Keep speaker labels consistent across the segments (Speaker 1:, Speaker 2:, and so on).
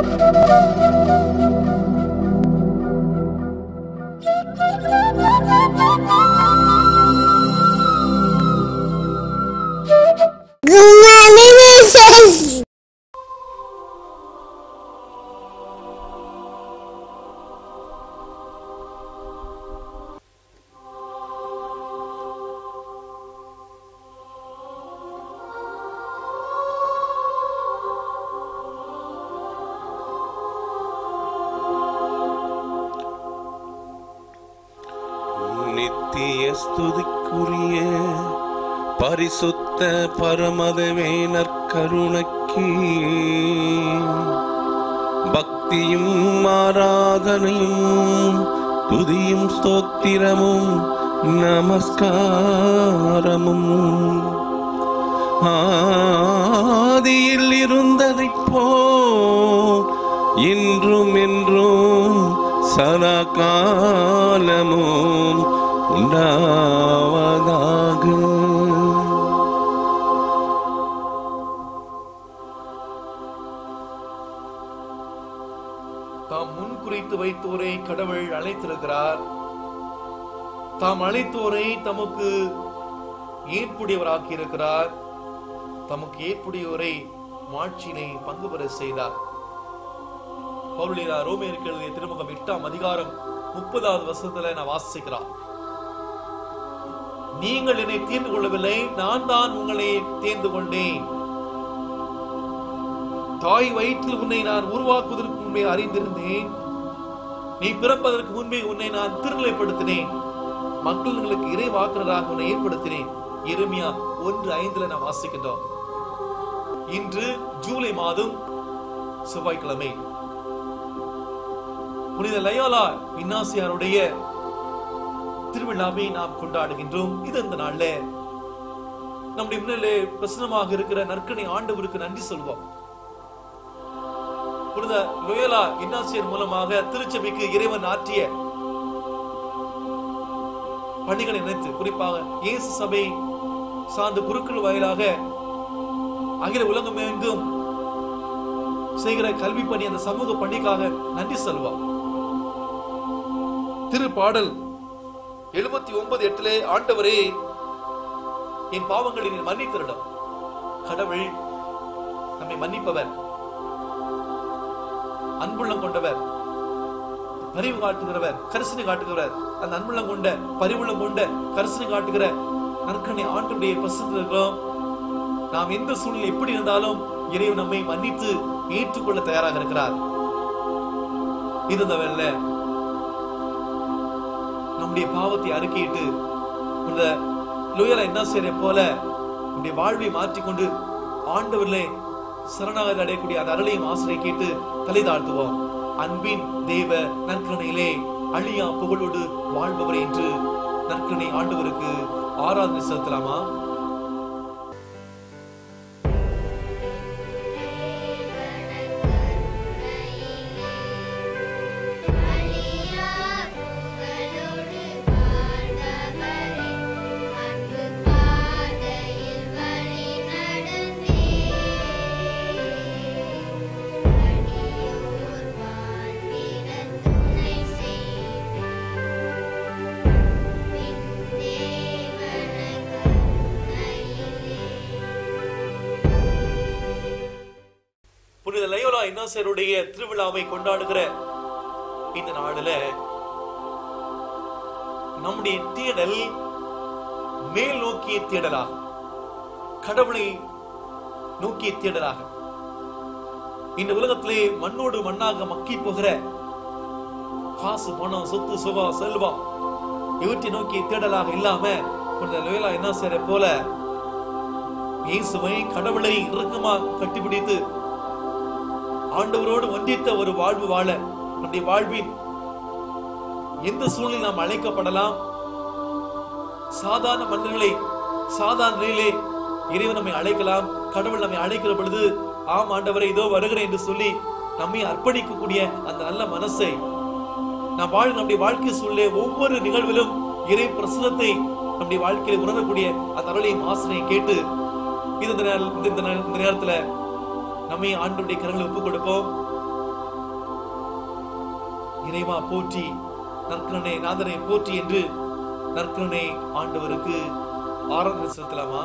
Speaker 1: Good morning, Mrs.
Speaker 2: நித்திய ஸ்துதிக்குரிய பரிசுத்த பரமதவே நற்கருணைக்கு பக்தியும் ஆராதனையும் துதியும் ஸ்தோத்திரமும் நமஸ்காரமும் ஆதியில் இருந்ததைப் போ இன்றும் என்றும் சதா காலமும் உண்டாவதாக
Speaker 3: தாம் முன் குறித்து வைத்தோரை கடவுள் அழைத்திருக்கிறார் தாம் அழைத்தோரை தமக்கு ஏற்புடையவராக்கி இருக்கிறார் தமக்கு ஏற்புடையோரை மாட்சியினை பங்கு பெற செய்தார் பவுலியா ரோமேருக்கு எழுதிய திருமுகம் எட்டாம் அதிகாரம் முப்பதாவது வருஷத்துல நான் வாசிக்கிறார் நீங்கள் என்னை தேர்ந்து கொள்ளவில்லை நான் தான் உங்களை தேர்ந்து கொண்டேன் தாய் வயிற்றில் உன்னை நான் உருவாக்குவதற்கு முன்பே அறிந்திருந்தேன் நீ பிறப்பதற்கு முன்பே உன்னை நான் திருநிலைப்படுத்தினேன் மக்களுக்கு இறைவாக்குனராக உன்னை ஏற்படுத்தினேன் எருமியா ஒன்று ஐந்துல நான் வாசிக்கின்றோம் இன்று ஜூலை மாதம் செவ்வாய்க்கிழமை புனித லயோலா இன்னாசியாருடைய திருவிழாவை நாம் கொண்டாடுகின்றோம் இது இந்த நாள்ல நம்முடைய முன்னிலே பிரசனமாக இருக்கிற நற்கனை ஆண்டவருக்கு நன்றி சொல்வோம் புனித லோயலா இன்னாசியர் மூலமாக திருச்சபைக்கு இறைவன் ஆற்றிய பணிகளை நினைத்து குறிப்பாக இயேசு சபை சார்ந்த குருக்கள் வாயிலாக அகில உலகம் எங்கும் செய்கிற கல்வி பணி அந்த சமூக பணிக்காக நன்றி சொல்வோம் திரு பாடல் எழுபத்தி ஒன்பது எட்டிலே ஆண்டவரே என் பாவங்களை நீர் மன்னித்திருடம் கடவுள் நம்மை மன்னிப்பவர் அன்புள்ளம் கொண்டவர் பரிவு காட்டுகிறவர் கரிசனை காட்டுகிறவர் அந்த அன்புள்ளம் கொண்ட பரிவுள்ளம் கொண்ட கரிசனை காட்டுகிற நற்கனை ஆண்டுடைய பிரசத்தில் இருக்கிறோம் நாம் எந்த சூழ்நிலை எப்படி இருந்தாலும் இறைவன் நம்மை மன்னித்து ஏற்றுக்கொள்ள தயாராக இருக்கிறார் இது தவிர நம்முடைய பாவத்தை அறிக்கையிட்டு இந்த லோயலா என்ன செய்யற போல நம்முடைய வாழ்வை மாற்றிக்கொண்டு ஆண்டவர்களே சரணாகதி அடையக்கூடிய அந்த அருளையும் ஆசிரியை கேட்டு தலை தாழ்த்துவோம் அன்பின் தேவ நற்கணையிலே அழியா புகழோடு வாழ்பவர் என்று நற்கணை ஆண்டவருக்கு ஆராதனை செலுத்தலாமா புனித லயோலா இன்னாசருடைய திருவிழாவை கொண்டாடுகிற இந்த நாளில நம்முடைய தேடல் மேல் நோக்கிய தேடலாக கடவுளை நோக்கிய தேடலாக இந்த உலகத்திலே மண்ணோடு மண்ணாக மக்கி போகிற காசு பணம் சொத்து சுகம் செல்வம் இவற்றை நோக்கி தேடலாக இல்லாம புனித லயோலா என்ன செய்யற போல இயேசுவை கடவுளை இறுக்கமா கட்டிப்பிடித்து ஆண்டவரோடு ஒன்றித்த ஒரு வாழ்வு வாழ நம்முடைய வாழ்வின் எந்த சூழ்நிலை நாம் அழைக்கப்படலாம் சாதாரண மனிதர்களை சாதாரண நிலையிலே இறைவன் நம்மை அழைக்கலாம் கடவுள் நம்மை அழைக்கிற பொழுது ஆம் ஆண்டவரை இதோ வருகிறேன் என்று சொல்லி நம்மை அர்ப்பணிக்கக்கூடிய அந்த நல்ல மனசை நாம் வாழ் நம்முடைய வாழ்க்கை சூழ்நிலை ஒவ்வொரு நிகழ்விலும் இறை பிரசனத்தை நம்முடைய வாழ்க்கையில உணரக்கூடிய அந்த அருளையும் ஆசிரியை கேட்டு இது இந்த நேர- இந்த- இந்த நேர- இந்த நேரத்துல நம்மை ஆண்டவருடைய கரங்களை ஒப்புக் கொடுப்போம் இறைவா போற்றி நற்கரனே நாதனை போற்றி என்று நற்கரனே ஆண்டவருக்கு ஆராதனை செலுத்தலாமா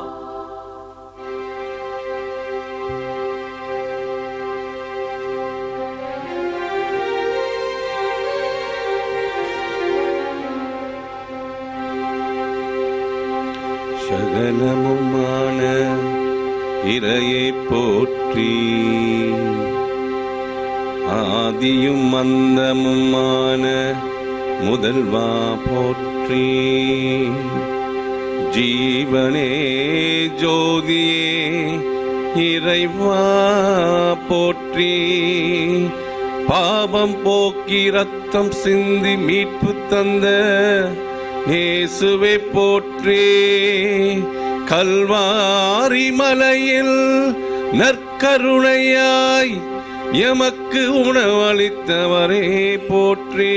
Speaker 2: சகலமுமான இறையை போற்றி ஆதியும் அந்தமுமான முதல்வா போற்றி ஜீவனே ஜோதியே இறைவா போற்றி பாவம் போக்கி ரத்தம் சிந்தி மீட்பு தந்த இயேசுவை போற்றி கல்வாரி மலையில் நற்கருணையாய் எமக்கு உணவளித்தவரே போற்றி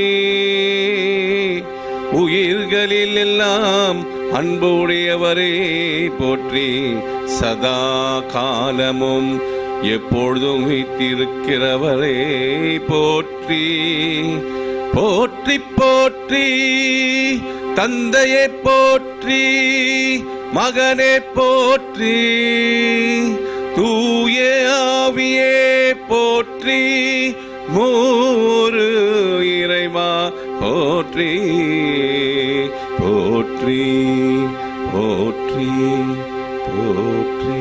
Speaker 2: உயிர்களில் எல்லாம் அன்பு உடையவரே போற்றி சதா காலமும் எப்பொழுதும் வீட்டிருக்கிறவரே போற்றி போற்றி போற்றி தந்தையை போற்றி மகனே போற்றி தூய ஆவியே போற்றி மூரு இறைவா போற்றி போற்றி போற்றி போற்றி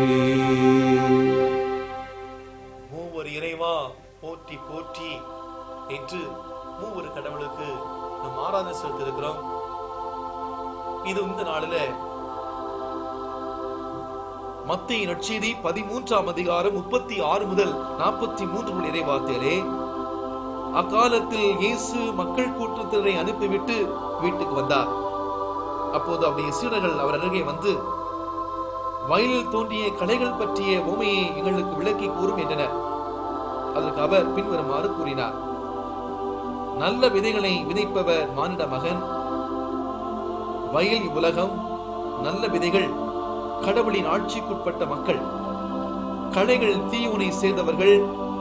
Speaker 3: மூவர் இறைவா போற்றி போற்றி என்று மூவர் கடவுளுக்கு நம் ஆராதனை செலுத்திருக்கிறோம் இது இந்த நாளில மத்திய நற்செய்தி பதிமூன்றாம் அதிகாரம் முப்பத்தி ஆறு முதல் நாற்பத்தி மூன்று உள்ள இறைவார்த்தையிலே அக்காலத்தில் இயேசு மக்கள் கூட்டத்தினரை அனுப்பிவிட்டு வீட்டுக்கு வந்தார் அப்போது அவருடைய சீடர்கள் அவர் அருகே வந்து வயலில் தோன்றிய களைகள் பற்றிய உமையை எங்களுக்கு விளக்கி கூறும் என்றனர் அதற்கு அவர் பின்வருமாறு கூறினார் நல்ல விதைகளை விதைப்பவர் மானிட மகன் வயல் உலகம் நல்ல விதைகள் கடவுளின் ஆட்சிக்குட்பட்ட மக்கள் களைகள் தீயுனை சேர்ந்தவர்கள்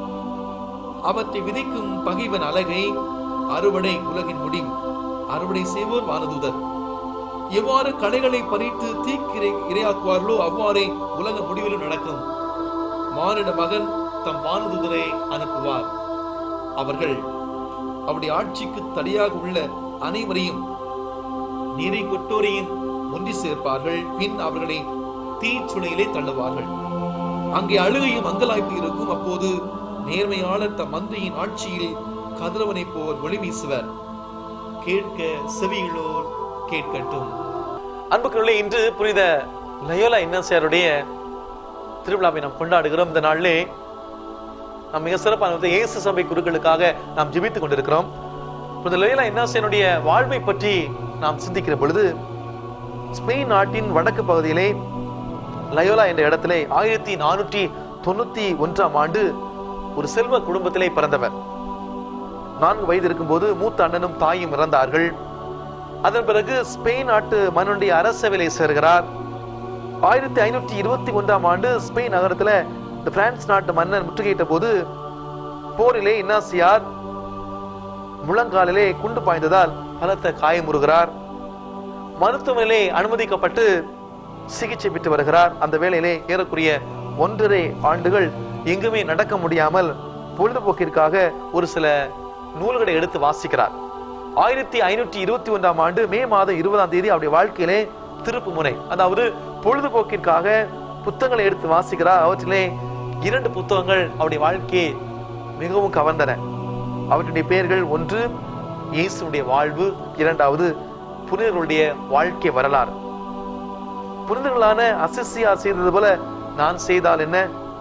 Speaker 3: அவற்றை விதைக்கும் பகைவன் அழகை அறுவடை உலகின் முடிவு அறுவடை செய்வோர் வானதூதர் எவ்வாறு களைகளை பறித்து தீக்கிரை இரையாக்குவார்களோ அவ்வாறே உலக முடிவிலும் நடக்கும் மானிட மகன் தம் வானதூதரை அனுப்புவார் அவர்கள் அவருடைய ஆட்சிக்கு தடையாக உள்ள அனைவரையும் நீரை கொட்டோரையும் ஒன்றி சேர்ப்பார்கள் பின் அவர்களை தீச்சுளையிலே தள்ளுவார்கள் அங்கே அழுகையும் அங்கலாய்ப்பு இருக்கும் அப்போது நேர்மையாளர் தம் மந்திரியின் ஆட்சியில் கதிரவனை போல் ஒளி வீசுவர் கேட்க செவியுள்ளோர் கேட்கட்டும் அன்புக்குள்ளே இன்று புனித லயோலா இன்னசியாருடைய திருவிழாவை நாம் கொண்டாடுகிறோம் இந்த நாளிலே நாம் மிக சிறப்பான விதத்தில் இயேசு சபை குருக்களுக்காக நாம் ஜெபித்துக் கொண்டிருக்கிறோம் புனித லயோலா இன்னசியனுடைய வாழ்வை பற்றி நாம் சிந்திக்கிற பொழுது ஸ்பெயின் நாட்டின் வடக்கு பகுதியிலே லயோலா என்ற இடத்திலே ஆயிரத்தி நானூற்றி தொண்ணூத்தி ஒன்றாம் ஆண்டு ஒரு செல்வ குடும்பத்திலே பிறந்தவர் நான்கு வயது இருக்கும்போது மூத்த அண்ணனும் தாயும் இறந்தார்கள் அதன் பிறகு ஸ்பெயின் நாட்டு மன்னனுடைய அரசவையிலே சேர்கிறார் ஆயிரத்தி ஐநூற்றி இருபத்தி ஒன்றாம் ஆண்டு ஸ்பெயின் நகரத்துல இந்த பிரான்ஸ் நாட்டு மன்னன் முற்றுகையிட்ட போது போரிலே இன்னாசியார் முழங்காலிலே குண்டு பாய்ந்ததால் பலத்த காயமுறுகிறார் மருத்துவமனையிலே அனுமதிக்கப்பட்டு சிகிச்சை பெற்று வருகிறார் அந்த வேளையிலே ஏறக்குறைய ஒன்றரை ஆண்டுகள் எங்குமே நடக்க முடியாமல் பொழுதுபோக்கிற்காக ஒரு சில நூல்களை எடுத்து வாசிக்கிறார் ஆயிரத்தி ஐநூற்றி இருபத்தி ஒன்றாம் ஆண்டு மே மாதம் இருபதாம் தேதி அவருடைய வாழ்க்கையிலே திருப்பு முனை அதாவது பொழுதுபோக்கிற்காக புத்தகங்களை எடுத்து வாசிக்கிறார் அவற்றிலே இரண்டு புத்தகங்கள் அவருடைய வாழ்க்கையை மிகவும் கவர்ந்தன அவற்றுடைய பெயர்கள் ஒன்று இயேசுடைய வாழ்வு இரண்டாவது புனிதர்களுடைய வாழ்க்கை வரலாறு புனிதர்களான அசிசியா செய்தது போல நான் செய்தால் என்ன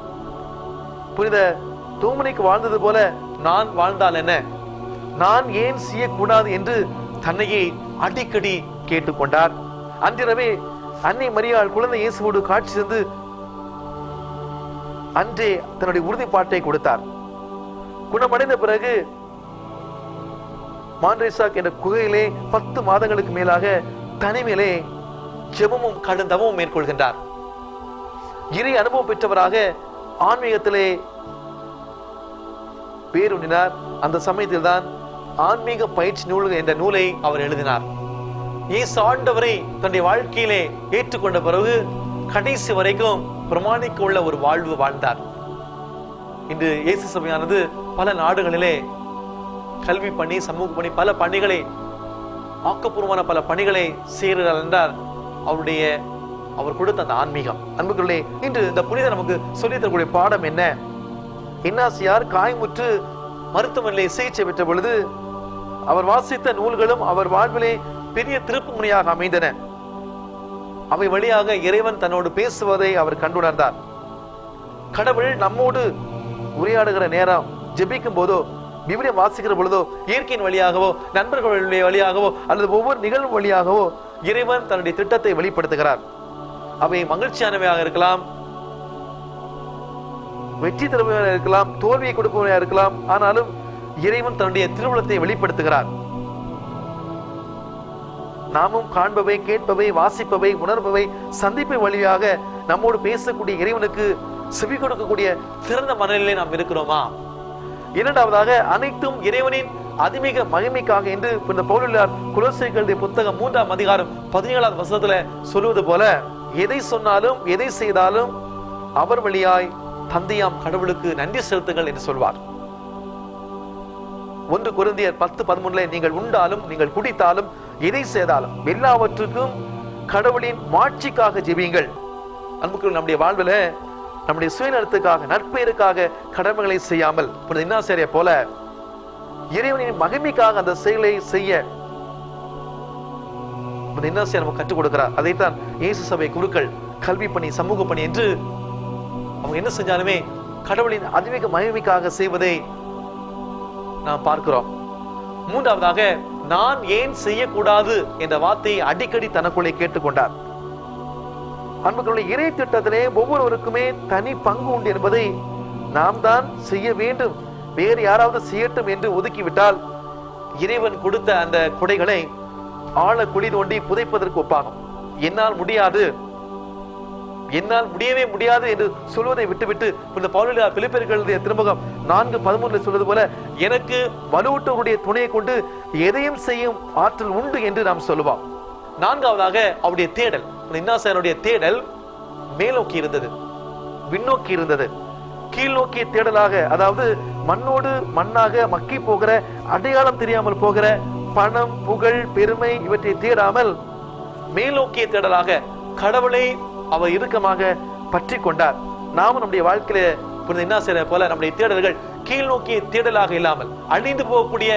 Speaker 3: புனித தூமனிக்கு வாழ்ந்தது போல நான் வாழ்ந்தால் என்ன நான் ஏன் செய்யக்கூடாது என்று தன்னையே அடிக்கடி கேட்டுக்கொண்டார் அன்றிரவே அன்னை மரியாள் குழந்தை இயேசுவோடு காட்சி தந்து அன்றே தன்னுடைய உறுதிப்பாட்டை கொடுத்தார் குணமடைந்த பிறகு மான்ரேசாக் என்ற குகையிலே பத்து மாதங்களுக்கு மேலாக தனிமையிலே ஜெபமும் கடுந்தவமும் மேற்கொள்கின்றார் இறை அனுபவம் பெற்றவராக ஆன்மீகத்திலே பேருண்டினார் அந்த சமயத்தில் தான் ஆன்மீக பயிற்சி நூல் என்ற நூலை அவர் எழுதினார் இயேசு ஆண்டவரை தன்னுடைய வாழ்க்கையிலே ஏற்றுக்கொண்ட பிறகு கடைசி வரைக்கும் பிரமாணிக்க உள்ள ஒரு வாழ்வு வாழ்ந்தார் இன்று இயேசு சபையானது பல நாடுகளிலே கல்வி பணி சமூக பணி பல பணிகளை ஆக்கப்பூர்வமான பல பணிகளை செய்கிறார் என்றால் அவருடைய அவர் கொடுத்த அந்த ஆன்மீகம் அன்புகளே இன்று இந்த புனிதர் நமக்கு சொல்லித் தரக்கூடிய பாடம் என்ன இன்னாசியார் காய்முற்று மருத்துவமனையிலே சிகிச்சை பெற்ற பொழுது அவர் வாசித்த நூல்களும் அவர் வாழ்விலே பெரிய திருப்பு முனையாக அமைந்தன அவை வழியாக இறைவன் தன்னோடு பேசுவதை அவர் கண்டுணர்ந்தார் கடவுள் நம்மோடு உரையாடுகிற நேரம் ஜெபிக்கும் போதோ விவிலியம் வாசிக்கிற பொழுதோ இயற்கையின் வழியாகவோ நண்பர்களுடைய வழியாகவோ அல்லது ஒவ்வொரு நிகழ்வு வழியாகவோ இறைவன் தன்னுடைய திட்டத்தை வெளிப்படுத்துகிறார் அவை மகிழ்ச்சியானவையாக இருக்கலாம் வெற்றி தருபவையாக இருக்கலாம் தோல்வியை கொடுப்பவையாக இருக்கலாம் ஆனாலும் இறைவன் தன்னுடைய திருவுளத்தை வெளிப்படுத்துகிறார் நாமும் காண்பவை கேட்பவை வாசிப்பவை உணர்பவை சந்திப்பு வழியாக நம்மோடு பேசக்கூடிய இறைவனுக்கு செவி கொடுக்கக்கூடிய சிறந்த மனநிலை நாம் இருக்கிறோமா இரண்டாவதாக அனைத்தும் இறைவனின் அதிமிக மகிமைக்காக என்று இந்த பவுலார் குலசைகளுடைய புத்தகம் மூன்றாம் அதிகாரம் பதினேழாவது வசனத்துல சொல்லுவது போல எதை சொன்னாலும் எதை செய்தாலும் அவர் வழியாய் தந்தையாம் கடவுளுக்கு நன்றி செலுத்துங்கள் என்று சொல்வார் ஒன்று குருந்தியர் பத்து பதிமூணுல நீங்கள் உண்டாலும் நீங்கள் குடித்தாலும் எதை செய்தாலும் எல்லாவற்றுக்கும் கடவுளின் மாட்சிக்காக ஜெபியுங்கள் அன்புக்குள் நம்முடைய வாழ்வுல நம்முடைய சுயநலத்துக்காக நட்பெயருக்காக கடமைகளை செய்யாமல் புனித இன்னாசிரியை போல இறைவனின் மகிமைக்காக அந்த செயலை செய்ய புனித இன்னாசிரியர் நமக்கு கற்றுக் கொடுக்கிறார் அதைத்தான் இயேசு சபை குருக்கள் கல்வி பணி சமூக பணி என்று அவங்க என்ன செஞ்சாலுமே கடவுளின் அதிமிக மகிமைக்காக செய்வதை நாம் பார்க்கிறோம் மூன்றாவதாக நான் ஏன் செய்யக்கூடாது என்ற வார்த்தையை அடிக்கடி தனக்குள்ளே கேட்டுக்கொண்டார் அன்புகளுடைய இறை திட்டத்திலே ஒவ்வொருவருக்குமே தனி பங்கு உண்டு என்பதை நாம் தான் செய்ய வேண்டும் வேறு யாராவது செய்யட்டும் என்று ஒதுக்கிவிட்டால் இறைவன் கொடுத்த அந்த கொடைகளை ஆழ குழி தோண்டி புதைப்பதற்கு ஒப்பாகும் என்னால் முடியாது என்னால் முடியவே முடியாது என்று சொல்வதை விட்டுவிட்டு இந்த பவுலியா பிலிப்பியர்களுடைய திருமுகம் நான்கு பதிமூணுல சொல்வது போல எனக்கு வலுவூட்டவருடைய துணையை கொண்டு எதையும் செய்யும் ஆற்றல் உண்டு என்று நாம் சொல்லுவோம் நான்காவதாக அவருடைய தேடல் இன்னாசனுடைய தேடல் மேலோக்கி இருந்தது விண்ணோக்கி இருந்தது கீழ் நோக்கிய தேடலாக அதாவது மண்ணோடு மண்ணாக மக்கி போகிற அடையாளம் தெரியாமல் போகிற பணம் புகழ் பெருமை இவற்றை தேடாமல் மேலோக்கிய தேடலாக கடவுளை அவர் இறுக்கமாக பற்றி கொண்டார் நாமும் நம்முடைய வாழ்க்கையில புரிந்து என்ன செய்யற போல நம்முடைய தேடல்கள் கீழ் நோக்கிய தேடலாக இல்லாமல் அழிந்து போகக்கூடிய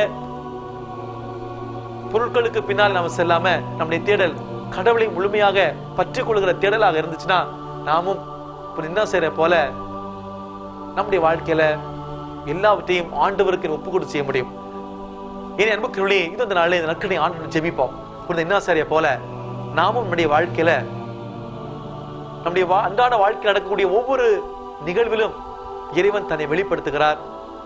Speaker 3: பொருட்களுக்கு பின்னால் நாம செல்லாம நம்முடைய தேடல் கடவுளை முழுமையாக பற்றி கொள்கிற தேடலாக இருந்துச்சுன்னா நாமும் புரிந்து என்ன செய்யற போல நம்முடைய வாழ்க்கையில எல்லாவற்றையும் ஆண்டவருக்கு ஒப்பு கொடுத்து செய்ய முடியும் இனி அன்புக்குள்ளே இது இந்த நாளில் இந்த நற்கனை ஆண்டு ஜெபிப்போம் புரிந்த என்ன சரியா போல நாமும் நம்முடைய வாழ்க்கையில நம்முடைய வா- அன்றாட வாழ்க்கையில் நடக்கக்கூடிய ஒவ்வொரு நிகழ்விலும் இறைவன் தன்னை வெளிப்படுத்துகிறார்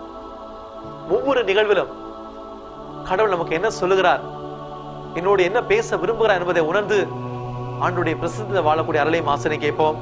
Speaker 3: ஒவ்வொரு நிகழ்விலும் கடவுள் நமக்கு என்ன சொல்லுகிறார் என்னோடு என்ன பேச விரும்புகிறார் என்பதை உணர்ந்து ஆண்டுடைய பிரசித்த வாழக்கூடிய அருளை மாசனை கேட்போம்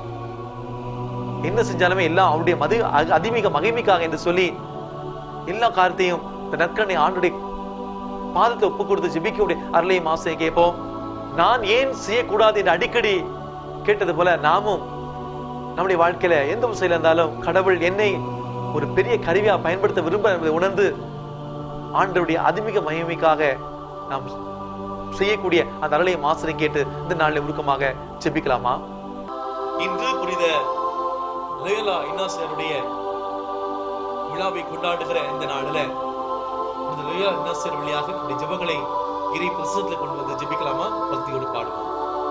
Speaker 3: என்ன செஞ்சாலுமே எல்லாம் அவருடைய மது அ- அதிமிக மகிமைக்காக என்று சொல்லி எல்லா காரியத்தையும் இந்த நற்கனை ஆண்டுடைய பாதத்தை ஒப்பு கொடுத்து ஜெபிக்கக்கூடிய அருளை மாசை கேட்போம் நான் ஏன் செய்யக்கூடாது என்று அடிக்கடி கேட்டது போல நாமும் நம்முடைய வாழ்க்கையில எந்த ஒரு செயல இருந்தாலும் கடவுள் என்னை ஒரு பெரிய கருவியா பயன்படுத்த விரும்ப என்பதை உணர்ந்து ஆண்டவருடைய அதிமிக மகிமைக்காக நாம் செய்யக்கூடிய அந்த அருளை மாசனை கேட்டு இந்த நாளில் உருக்கமாக ஜெபிக்கலாமா இன்று புனித லேலா இன்னாசருடைய விழாவை கொண்டாடுகிற இந்த நாளில் இந்த லேலா இன்னாசர் வழியாக நம்முடைய ஜெபங்களை இறை பிரசத்துல கொண்டு வந்து ஜெபிக்கலாமா பக்தியோடு பாடுவோம்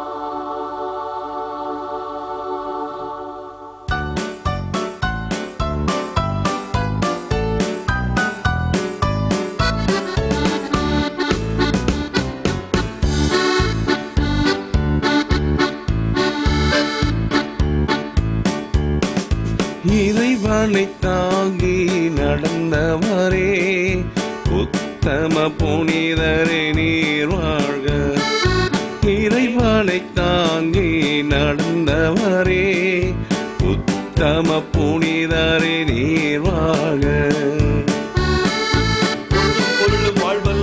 Speaker 2: இறைவனை தாங்கி நடந்தவரே உத்தம புனிதரே நீர் வாழ்க இறைவனை தாங்கி நடந்தவரே உத்தம புனிதரே நீர் வாழ்க
Speaker 3: பொருளும் பொருளும் வாழ்வல்ல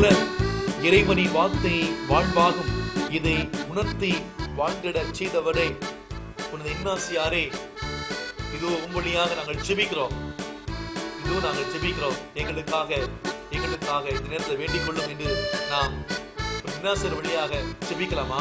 Speaker 3: இறைவனின் வார்த்தை வாழ்வாகும் இதை உணர்த்தி வாழ்ந்திட செய்தவரே உனது இன்னாசியாரே இதோ உங்களுடையாக நாங்கள் ஜெபிக்கிறோம் இதோ நாங்கள் ஜெபிக்கிறோம் எங்களுக்காக எங்களுக்காக இந்த நேரத்தில் வேண்டிக் கொள்ளும் என்று நாம் ஒரு இன்னாசியர் வழியாக ஜெபிக்கலாமா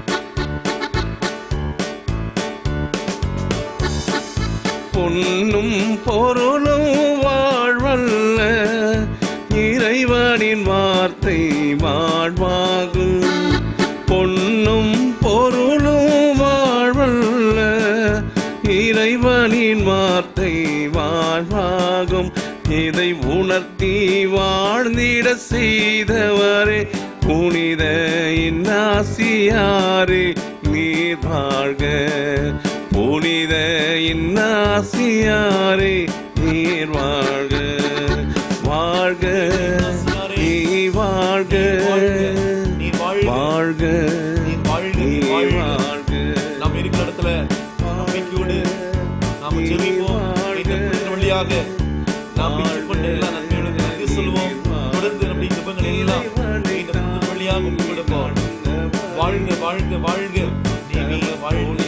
Speaker 2: பொன்னும் பொருளும் வாழ்வல்ல இறைவனின் வார்த்தை வாழ்வாகும் பொன்னும் பொருளும் வாழ்வல்ல இறைவனின் வார்த்தை வாழ்வாகும் இதை உணர்த்தி வாழ்ந்திட செய்தவரே புனித இன்னாசியாரே நீர் வாழ்க புனித இன்னாசியாரே நீர் வாழ்க வாழ்க நீ வாழ்க
Speaker 3: நீ வாழ்க
Speaker 2: வாழ்க
Speaker 3: நீ வாழ்க
Speaker 2: நீ
Speaker 3: நீ வாழ்க
Speaker 2: வாழ்க
Speaker 3: நாம் இருக்கிற இடத்துல நம்பிக்கையோடு நாம் ஜெபிப்போம் இந்த புனித வழியாக நாம் பெற்றுக்கொண்ட எல்லா நன்மைகளுக்கு நன்றி சொல்வோம் தொடர்ந்து நம்முடைய ஜெபங்களை எல்லாம் இந்த புனித வழியாக ஒப்புக் கொடுப்போம் வாழ்க வாழ்க வாழ்க நீ வாழ்க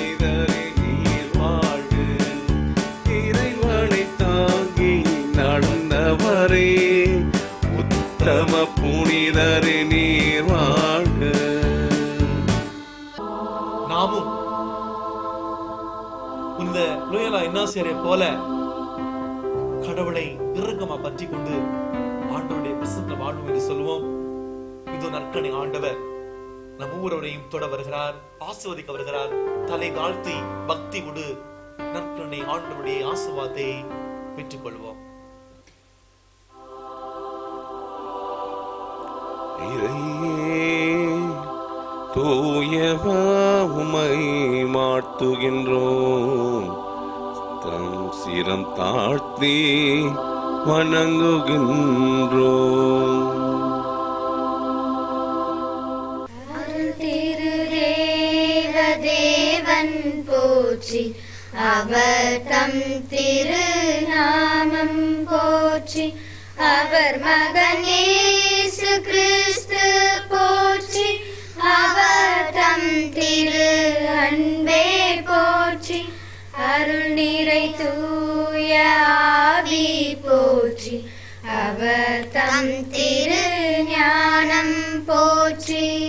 Speaker 2: இறைவனை தாங்கி நடந்தவரே உத்தம புனிதரே நீர் வாழ்க
Speaker 3: நாமும் இந்த லோயலா இன்னாசியரை போல கடவுளை இறுக்கமா பற்றி கொண்டு ஆண்டவருடைய பிரசன்ன வாழ்வோம் என்று சொல்லுவோம் இது நற்கனை ஆண்டவர் நம் ஒவ்வொருவரையும் தொட வருகிறார் ஆசிர்வதிக்க வருகிறார் தலை தாழ்த்தி பக்தி கொடு நற்கனை ஆண்டவருடைய ஆசீர்வாதத்தை பெற்றுக்கொள்வோம்
Speaker 2: இறையே தூயவா உமை மாட்டுகின்றோம் தம் சிரம் தாழ்த்தி வணங்குகின்றோம்
Speaker 1: அருள் திருதேவ தேவன் போற்றி அவர் தம் திருநாமம் போற்றி அவர் மகன் இயேசு கிறிஸ்து போற்றி அவர் தம் திரு அன்பே போற்றி அருள் நிறை தூய ஆவி போற்றி அவர் தம் திரு ஞானம் போற்றி